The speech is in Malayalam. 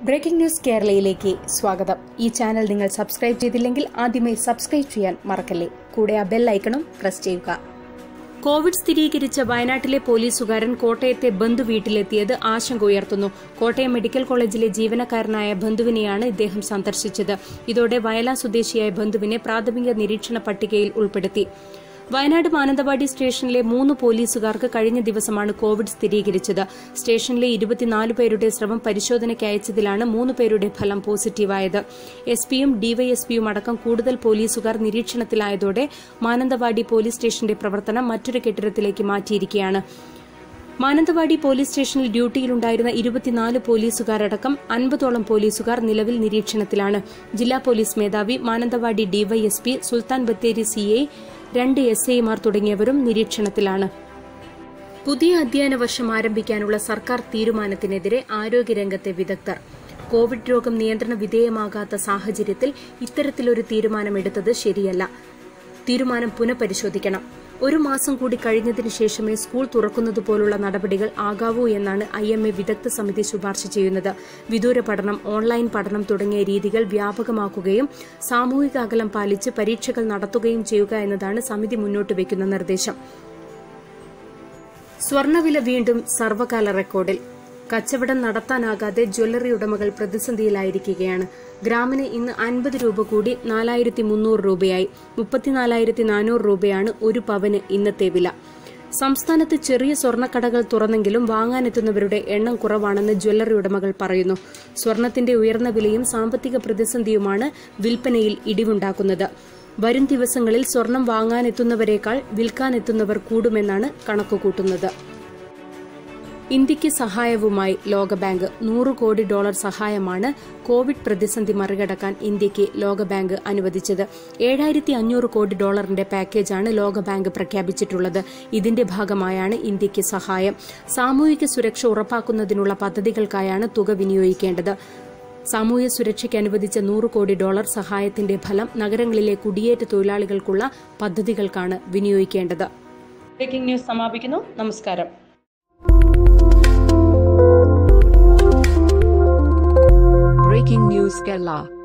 ബ്രേക്കിംഗ് ന്യൂസ് കേരളയിലേക്ക് സ്വാഗതം ഈ ചാനൽ നിങ്ങൾ സബ്സ്ക്രൈബ് ചെയ്തില്ലെങ്കിൽ ആദ്യമേ സബ്സ്ക്രൈബ് ചെയ്യാൻ മറക്കല്ലേ കൂടെ ആ ബെൽ ഐക്കണും പ്രസ് ചെയ്യുക കോവിഡ് സ്ഥിരീകരിച്ച വയനാട്ടിലെ പോലീസുകാരൻ കോട്ടയത്തെ ബന്ധു വീട്ടിലെത്തിയത് ആശങ്ക ഉയർത്തുന്നു കോട്ടയം മെഡിക്കൽ കോളേജിലെ ജീവനക്കാരനായ ബന്ധുവിനെയാണ് ഇദ്ദേഹം സന്ദർശിച്ചത് ഇതോടെ വയലാ സ്വദേശിയായ ബന്ധുവിനെ പ്രാഥമിക നിരീക്ഷണ പട്ടികയിൽ ഉൾപ്പെടുത്തി വയനാട് മാനന്തവാടി സ്റ്റേഷനിലെ മൂന്ന് പോലീസുകാർക്ക് കഴിഞ്ഞ ദിവസമാണ് കോവിഡ് സ്ഥിരീകരിച്ചത് സ്റ്റേഷനിലെ ഇരുപത്തിനാല് പേരുടെ സ്രവം പരിശോധനയ്ക്ക് അയച്ചതിലാണ് മൂന്ന് പേരുടെ ഫലം പോസിറ്റീവായത് എസ് പിയും ഡിവൈഎസ്പിയും അടക്കം കൂടുതൽ പോലീസുകാർ നിരീക്ഷണത്തിലായതോടെ മാനന്തവാടി പോലീസ് സ്റ്റേഷന്റെ പ്രവർത്തനം മറ്റൊരു കെട്ടിടത്തിലേക്ക് മാറ്റിയിരിക്കുകയാണ് മാനന്തവാടി പോലീസ് സ്റ്റേഷനിൽ ഡ്യൂട്ടിയിലുണ്ടായിരുന്ന ഇരുപത്തിനാല് പോലീസുകാരടക്കം അൻപതോളം പോലീസുകാർ നിലവിൽ നിരീക്ഷണത്തിലാണ് ജില്ലാ പോലീസ് മേധാവി മാനന്തവാടി ഡിവൈഎസ്പി സുൽത്താൻ ബത്തേരി സിഐ രണ്ട് എസ് ഐമാർ തുടങ്ങിയവരും നിരീക്ഷണത്തിലാണ് പുതിയ അധ്യയന വർഷം ആരംഭിക്കാനുള്ള സർക്കാർ തീരുമാനത്തിനെതിരെ ആരോഗ്യരംഗത്തെ വിദഗ്ധർ കോവിഡ് രോഗം നിയന്ത്രണ വിധേയമാകാത്ത സാഹചര്യത്തിൽ ഇത്തരത്തിലൊരു തീരുമാനമെടുത്തത് ശരിയല്ല തീരുമാനം പുനഃപരിശോധിക്കണം ഒരു മാസം കൂടി കഴിഞ്ഞതിന് ശേഷമേ സ്കൂൾ തുറക്കുന്നതുപോലുള്ള നടപടികൾ ആകാവൂ എന്നാണ് ഐ എം എ വിദഗ്ധ സമിതി ശുപാർശ ചെയ്യുന്നത് വിദൂര പഠനം ഓൺലൈൻ പഠനം തുടങ്ങിയ രീതികൾ വ്യാപകമാക്കുകയും സാമൂഹിക അകലം പാലിച്ച് പരീക്ഷകൾ നടത്തുകയും ചെയ്യുക എന്നതാണ് സമിതി മുന്നോട്ട് വയ്ക്കുന്ന നിർദ്ദേശം സ്വർണവില വീണ്ടും സർവകാല റെക്കോർഡിൽ കച്ചവടം നടത്താനാകാതെ ജ്വല്ലറി ഉടമകൾ പ്രതിസന്ധിയിലായിരിക്കുകയാണ് ഗ്രാമിന് ഇന്ന് അൻപത് രൂപ കൂടി നാലായിരത്തി മുന്നൂറ് രൂപയായി മുപ്പത്തിനാലായിരത്തി നാനൂറ് രൂപയാണ് ഒരു പവന് ഇന്നത്തെ വില സംസ്ഥാനത്ത് ചെറിയ സ്വർണ്ണക്കടകൾ തുറന്നെങ്കിലും വാങ്ങാനെത്തുന്നവരുടെ എണ്ണം കുറവാണെന്ന് ജ്വല്ലറി ഉടമകൾ പറയുന്നു സ്വർണത്തിന്റെ ഉയർന്ന വിലയും സാമ്പത്തിക പ്രതിസന്ധിയുമാണ് വിൽപ്പനയിൽ ഇടിവുണ്ടാക്കുന്നത് വരും ദിവസങ്ങളിൽ സ്വർണം വാങ്ങാനെത്തുന്നവരെക്കാൾ വിൽക്കാനെത്തുന്നവർ കൂടുമെന്നാണ് കണക്കുകൂട്ടുന്നത് ഇന്ത്യയ്ക്ക് സഹായവുമായി ലോകബാങ്ക് നൂറ് കോടി ഡോളർ സഹായമാണ് കോവിഡ് പ്രതിസന്ധി മറികടക്കാൻ ഇന്ത്യയ്ക്ക് ലോകബാങ്ക് അനുവദിച്ചത് ഏഴായിരത്തി അഞ്ഞൂറ് കോടി ഡോളറിന്റെ പാക്കേജാണ് ലോകബാങ്ക് പ്രഖ്യാപിച്ചിട്ടുള്ളത് ഇതിന്റെ ഭാഗമായാണ് ഇന്ത്യയ്ക്ക് സഹായം സാമൂഹിക സുരക്ഷ ഉറപ്പാക്കുന്നതിനുള്ള പദ്ധതികൾക്കായാണ് തുക വിനിയോഗിക്കേണ്ടത് സാമൂഹ്യ സുരക്ഷയ്ക്ക് അനുവദിച്ച നൂറ് കോടി ഡോളർ സഹായത്തിന്റെ ഫലം നഗരങ്ങളിലെ കുടിയേറ്റ തൊഴിലാളികൾക്കുള്ള പദ്ധതികൾക്കാണ് വിനിയോഗിക്കേണ്ടത് ബ്രേക്കിംഗ് ന്യൂസ് സമാപിക്കുന്നു നമസ്കാരം Breaking News Kerala